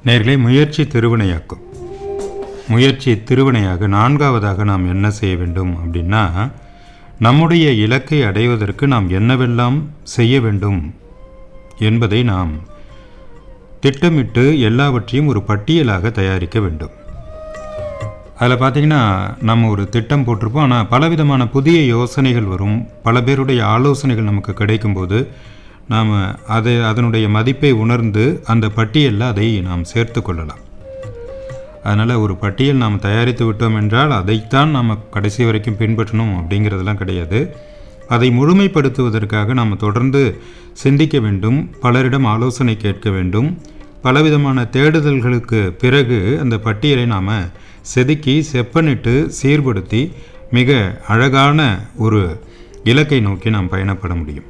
நேர்களே முயற்சி திருவினையாக்கும் முயற்சி திருவினையாக நான்காவதாக நாம் என்ன செய்ய வேண்டும் அப்படின்னா நம்முடைய இலக்கை அடைவதற்கு நாம் என்னவெல்லாம் செய்ய வேண்டும் என்பதை நாம் திட்டமிட்டு எல்லாவற்றையும் ஒரு பட்டியலாக தயாரிக்க வேண்டும் அதில் பார்த்தீங்கன்னா நம்ம ஒரு திட்டம் போட்டிருப்போம் ஆனால் பலவிதமான புதிய யோசனைகள் வரும் பல பேருடைய ஆலோசனைகள் நமக்கு கிடைக்கும்போது நாம் அதை அதனுடைய மதிப்பை உணர்ந்து அந்த பட்டியலில் அதை நாம் சேர்த்து கொள்ளலாம் அதனால் ஒரு பட்டியல் நாம் தயாரித்து விட்டோம் என்றால் அதைத்தான் நாம் கடைசி வரைக்கும் பின்பற்றணும் அப்படிங்கிறதெல்லாம் கிடையாது அதை முழுமைப்படுத்துவதற்காக நாம் தொடர்ந்து சிந்திக்க வேண்டும் பலரிடம் ஆலோசனை கேட்க வேண்டும் பலவிதமான தேடுதல்களுக்கு பிறகு அந்த பட்டியலை நாம் செதுக்கி செப்பனிட்டு சீர்படுத்தி மிக அழகான ஒரு இலக்கை நோக்கி நாம் பயணப்பட முடியும்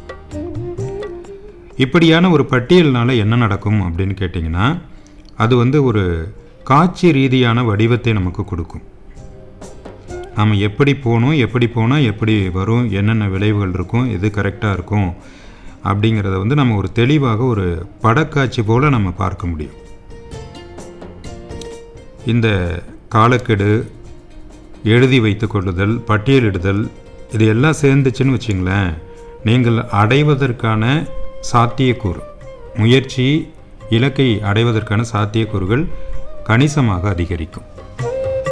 இப்படியான ஒரு பட்டியல்னால என்ன நடக்கும் அப்படின்னு கேட்டிங்கன்னா அது வந்து ஒரு காட்சி ரீதியான வடிவத்தை நமக்கு கொடுக்கும் நாம் எப்படி போகணும் எப்படி போனால் எப்படி வரும் என்னென்ன விளைவுகள் இருக்கும் எது கரெக்டாக இருக்கும் அப்படிங்கிறத வந்து நம்ம ஒரு தெளிவாக ஒரு படக்காட்சி போல் நம்ம பார்க்க முடியும் இந்த காலக்கெடு எழுதி வைத்து கொள்ளுதல் பட்டியலிடுதல் இது எல்லாம் சேர்ந்துச்சுன்னு வச்சிங்களேன் நீங்கள் அடைவதற்கான சாத்தியக்கூறு முயற்சி இலக்கை அடைவதற்கான சாத்தியக்கூறுகள் கணிசமாக அதிகரிக்கும்